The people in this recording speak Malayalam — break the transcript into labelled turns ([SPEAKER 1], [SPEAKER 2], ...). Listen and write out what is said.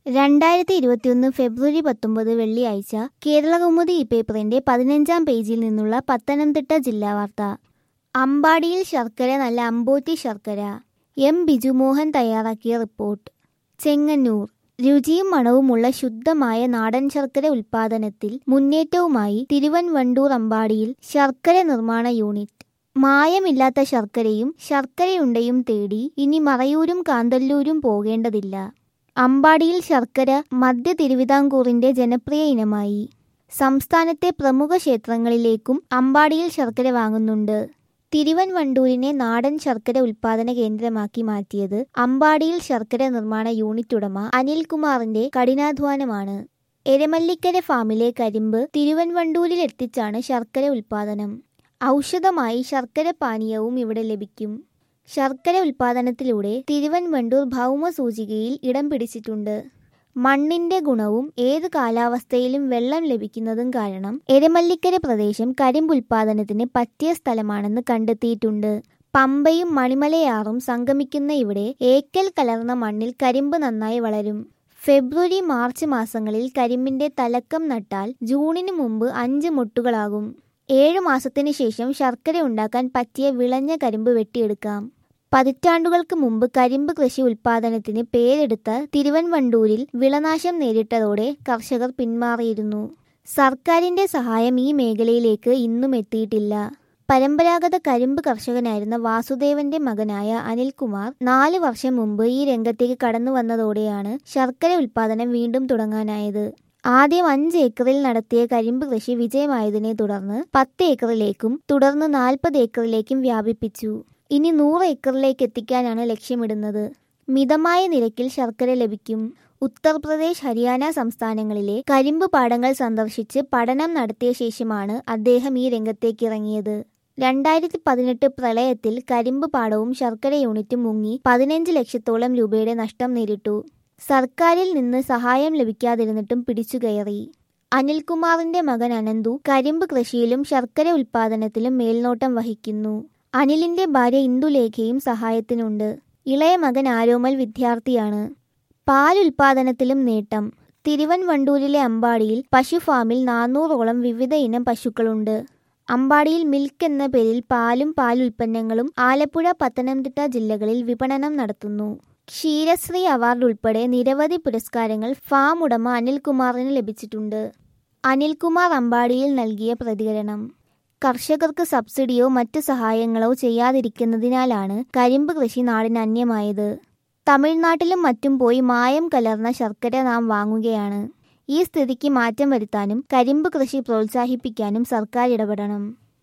[SPEAKER 1] രണ്ടായിരത്തി ഇരുപത്തിയൊന്ന് ഫെബ്രുവരി പത്തൊമ്പത് വെള്ളിയാഴ്ച കേരളകൗമുദി ഈ പേപ്പറിന്റെ പതിനഞ്ചാം പേജിൽ നിന്നുള്ള പത്തനംതിട്ട ജില്ലാ വാർത്ത അമ്പാടിയിൽ ശർക്കര നല്ല അമ്പോറ്റി ശർക്കര എം ബിജുമോഹൻ തയ്യാറാക്കിയ റിപ്പോർട്ട് ചെങ്ങന്നൂർ രുചിയും മണവുമുള്ള ശുദ്ധമായ നാടൻ ശർക്കര ഉൽപാദനത്തിൽ മുന്നേറ്റവുമായി തിരുവൻവണ്ടൂർ അമ്പാടിയിൽ ശർക്കര നിർമ്മാണ യൂണിറ്റ് മായമില്ലാത്ത ശർക്കരയും ശർക്കരയുണ്ടയും തേടി ഇനി മറയൂരും കാന്തല്ലൂരും പോകേണ്ടതില്ല അമ്പാടിയിൽ ശർക്കര മധ്യ തിരുവിതാംകൂറിന്റെ ജനപ്രിയ ഇനമായി സംസ്ഥാനത്തെ പ്രമുഖ ക്ഷേത്രങ്ങളിലേക്കും അമ്പാടിയിൽ ശർക്കര വാങ്ങുന്നുണ്ട് തിരുവൻവണ്ടൂരിനെ നാടൻ ശർക്കര ഉൽപാദന കേന്ദ്രമാക്കി മാറ്റിയത് അമ്പാടിയിൽ ശർക്കര നിർമ്മാണ യൂണിറ്റ് ഉടമ അനിൽകുമാറിന്റെ കഠിനാധ്വാനമാണ് എരമല്ലിക്കര ഫാമിലെ കരിമ്പ് തിരുവൻവണ്ടൂരിൽ എത്തിച്ചാണ് ശർക്കര ഉൽപാദനം ഔഷധമായി ശർക്കര പാനീയവും ഇവിടെ ലഭിക്കും ശർക്കര ഉൽപാദനത്തിലൂടെ തിരുവൻവണ്ടൂർ ഭൗമ സൂചികയിൽ ഇടം പിടിച്ചിട്ടുണ്ട് മണ്ണിന്റെ ഗുണവും ഏത് കാലാവസ്ഥയിലും വെള്ളം ലഭിക്കുന്നതും കാരണം എരമല്ലിക്കര പ്രദേശം കരിമ്പുൽപാദനത്തിന് പറ്റിയ സ്ഥലമാണെന്ന് കണ്ടെത്തിയിട്ടുണ്ട് പമ്പയും മണിമലയാറും സംഗമിക്കുന്ന ഇവിടെ ഏക്കൽ കലർന്ന മണ്ണിൽ കരിമ്പ് നന്നായി വളരും ഫെബ്രുവരി മാർച്ച് മാസങ്ങളിൽ കരിമ്പിന്റെ തലക്കം നട്ടാൽ ജൂണിന് മുമ്പ് അഞ്ച് മൊട്ടുകളാകും ഏഴു മാസത്തിന് ശേഷം ശർക്കര ഉണ്ടാക്കാൻ പറ്റിയ വിളഞ്ഞ കരിമ്പ് വെട്ടിയെടുക്കാം പതിറ്റാണ്ടുകൾക്ക് മുമ്പ് കരിമ്പ് കൃഷി ഉൽപാദനത്തിന് പേരെടുത്ത തിരുവൻവണ്ടൂരിൽ വിളനാശം നേരിട്ടതോടെ കർഷകർ പിന്മാറിയിരുന്നു സർക്കാരിന്റെ സഹായം ഈ മേഖലയിലേക്ക് ഇന്നും എത്തിയിട്ടില്ല പരമ്പരാഗത കരിമ്പ് കർഷകനായിരുന്ന വാസുദേവന്റെ മകനായ അനിൽകുമാർ നാല് വർഷം മുമ്പ് ഈ രംഗത്തേക്ക് കടന്നു വന്നതോടെയാണ് ശർക്കര ഉൽപാദനം വീണ്ടും തുടങ്ങാനായത് ആദ്യം അഞ്ച് ഏക്കറിൽ നടത്തിയ കരിമ്പ് കൃഷി വിജയമായതിനെ തുടർന്ന് പത്ത് ഏക്കറിലേക്കും തുടർന്ന് നാൽപ്പത് ഏക്കറിലേക്കും വ്യാപിപ്പിച്ചു ഇനി നൂറ് ഏക്കറിലേക്ക് എത്തിക്കാനാണ് ലക്ഷ്യമിടുന്നത് മിതമായ നിരക്കിൽ ശർക്കര ലഭിക്കും ഉത്തർപ്രദേശ് ഹരിയാന സംസ്ഥാനങ്ങളിലെ കരിമ്പ് പാടങ്ങൾ സന്ദർശിച്ച് പഠനം നടത്തിയ ശേഷമാണ് അദ്ദേഹം ഈ രംഗത്തേക്ക് ഇറങ്ങിയത് രണ്ടായിരത്തി പതിനെട്ട് പ്രളയത്തിൽ കരിമ്പ് പാടവും ശർക്കര യൂണിറ്റും മുങ്ങി പതിനഞ്ച് ലക്ഷത്തോളം രൂപയുടെ നഷ്ടം നേരിട്ടു സർക്കാരിൽ നിന്ന് സഹായം ലഭിക്കാതിരുന്നിട്ടും പിടിച്ചുകയറി അനിൽകുമാറിന്റെ മകൻ അനന്തു കരിമ്പ് കൃഷിയിലും ശർക്കര ഉൽപാദനത്തിലും മേൽനോട്ടം വഹിക്കുന്നു അനിലിന്റെ ഭാര്യ ഇന്ദുലേഖയും സഹായത്തിനുണ്ട് ഇളയ മകൻ ആരോമൽ വിദ്യാർത്ഥിയാണ് പാൽ ഉൽപാദനത്തിലും നേട്ടം തിരുവൻവണ്ടൂരിലെ അമ്പാടിയിൽ പശു ഫാമിൽ നാനൂറോളം വിവിധ ഇനം പശുക്കളുണ്ട് അമ്പാടിയിൽ മിൽക്ക് എന്ന പേരിൽ പാലും പാലുൽപ്പന്നങ്ങളും ആലപ്പുഴ പത്തനംതിട്ട ജില്ലകളിൽ വിപണനം നടത്തുന്നു ക്ഷീരശ്രീ അവാർഡ് ഉൾപ്പെടെ നിരവധി പുരസ്കാരങ്ങൾ ഫാം ഉടമ അനിൽകുമാറിന് ലഭിച്ചിട്ടുണ്ട് അനിൽകുമാർ അമ്പാടിയിൽ നൽകിയ പ്രതികരണം കർഷകർക്ക് സബ്സിഡിയോ മറ്റു സഹായങ്ങളോ ചെയ്യാതിരിക്കുന്നതിനാലാണ് കരിമ്പ് കൃഷി നാടിന് അന്യമായത് തമിഴ്നാട്ടിലും മറ്റും പോയി മായം കലർന്ന ശർക്കര നാം വാങ്ങുകയാണ് ഈ സ്ഥിതിക്ക് മാറ്റം വരുത്താനും കരിമ്പ് കൃഷി പ്രോത്സാഹിപ്പിക്കാനും സർക്കാർ ഇടപെടണം